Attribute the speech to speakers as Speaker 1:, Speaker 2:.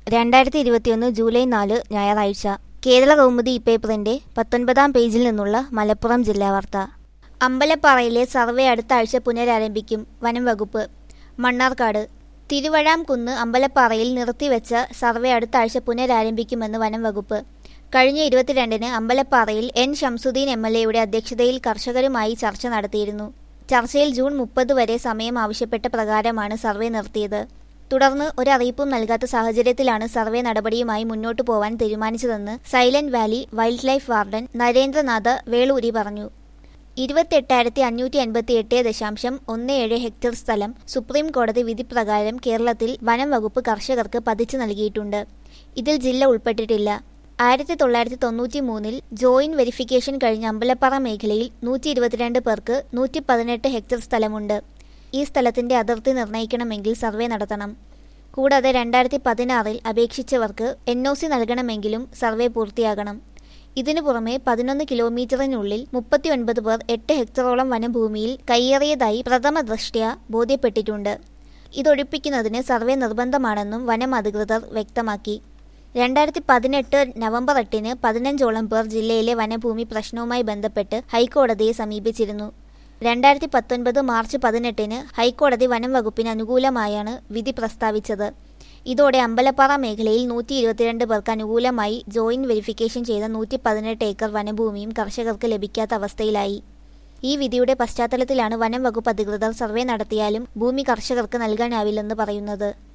Speaker 1: രണ്ടായിരത്തി ഇരുപത്തിയൊന്ന് ജൂലൈ നാല് ഞായറാഴ്ച കേരള കൗമുദി ഇപ്പേപ്പറിന്റെ പത്തൊൻപതാം പേജിൽ നിന്നുള്ള മലപ്പുറം ജില്ലാ വാർത്ത അമ്പലപ്പാറയിലെ സർവേ അടുത്ത ആഴ്ച പുനരാരംഭിക്കും വനം വകുപ്പ് മണ്ണാർക്കാട് തിരുവഴാംകുന്ന് അമ്പലപ്പാറയിൽ നിർത്തിവെച്ച സർവേ അടുത്ത ആഴ്ച പുനരാരംഭിക്കുമെന്ന് വനം വകുപ്പ് കഴിഞ്ഞ ഇരുപത്തിരണ്ടിന് അമ്പലപ്പാറയിൽ എൻ ഷംസുദ്ദീൻ എം എൽ എയുടെ അധ്യക്ഷതയിൽ കർഷകരുമായി ചർച്ച നടത്തിയിരുന്നു ചർച്ചയിൽ ജൂൺ മുപ്പത് വരെ സമയം ആവശ്യപ്പെട്ട പ്രകാരമാണ് സർവേ നിർത്തിയത് തുടർന്ന് ഒരറിയിപ്പും നൽകാത്ത സാഹചര്യത്തിലാണ് സർവേ നടപടിയുമായി മുന്നോട്ടു പോവാൻ തീരുമാനിച്ചതെന്ന് silent valley wild life warden Narendranath Veluri പറഞ്ഞു ഇരുപത്തെട്ടായിരത്തി അഞ്ഞൂറ്റി അൻപത്തി എട്ട് ദശാംശം ഒന്ന് ഏഴ് ഹെക്ടർ സ്ഥലം സുപ്രീം കോടതി വിധി പ്രകാരം കേരളത്തിൽ വനം വകുപ്പ് കർഷകർക്ക് പതിച്ചു നൽകിയിട്ടുണ്ട് ഇതിൽ ജില്ല ഉൾപ്പെട്ടിട്ടില്ല ആയിരത്തി തൊള്ളായിരത്തി തൊണ്ണൂറ്റി മൂന്നിൽ ജോയിന്റ് വെരിഫിക്കേഷൻ കഴിഞ്ഞ അമ്പലപ്പാറ മേഖലയിൽ നൂറ്റി ഇരുപത്തിരണ്ട് പേർക്ക് നൂറ്റി പതിനെട്ട് ഹെക്ടർ സ്ഥലമുണ്ട് ഈ സ്ഥലത്തിന്റെ അതിർത്തി നിർണ്ണയിക്കണമെങ്കിൽ സർവേ നടത്തണം കൂടാതെ രണ്ടായിരത്തി പതിനാറിൽ അപേക്ഷിച്ചവർക്ക് എൻ ഒ സി നൽകണമെങ്കിലും സർവേ പൂർത്തിയാകണം ഇതിനു പുറമെ പതിനൊന്ന് കിലോമീറ്ററിനുള്ളിൽ മുപ്പത്തിയൊൻപത് പേർ എട്ട് ഹെക്ടറോളം വനഭൂമിയിൽ കയ്യേറിയതായി പ്രഥമ ദൃഷ്ട്യ ബോധ്യപ്പെട്ടിട്ടുണ്ട് ഇതൊഴിപ്പിക്കുന്നതിന് സർവേ നിർബന്ധമാണെന്നും വനം അധികൃതർ വ്യക്തമാക്കി രണ്ടായിരത്തി പതിനെട്ട് നവംബർ എട്ടിന് പതിനഞ്ചോളം പേർ ജില്ലയിലെ വനഭൂമി പ്രശ്നവുമായി ബന്ധപ്പെട്ട് ഹൈക്കോടതിയെ സമീപിച്ചിരുന്നു രണ്ടായിരത്തി പത്തൊൻപത് മാർച്ച് പതിനെട്ടിന് ഹൈക്കോടതി വനം വകുപ്പിന് അനുകൂലമായാണ് വിധി പ്രസ്താവിച്ചത് ഇതോടെ അമ്പലപ്പാറ മേഖലയിൽ നൂറ്റി ഇരുപത്തിരണ്ട് പേർക്ക് അനുകൂലമായി ജോയിന്റ് വെരിഫിക്കേഷൻ ചെയ്ത നൂറ്റി പതിനെട്ട് ഏക്കർ വനഭൂമിയും കർഷകർക്ക് ലഭിക്കാത്ത അവസ്ഥയിലായി ഈ വിധിയുടെ പശ്ചാത്തലത്തിലാണ് വനം വകുപ്പ് അധികൃതർ സർവേ നടത്തിയാലും ഭൂമി കർഷകർക്ക് നൽകാനാവില്ലെന്ന് പറയുന്നത്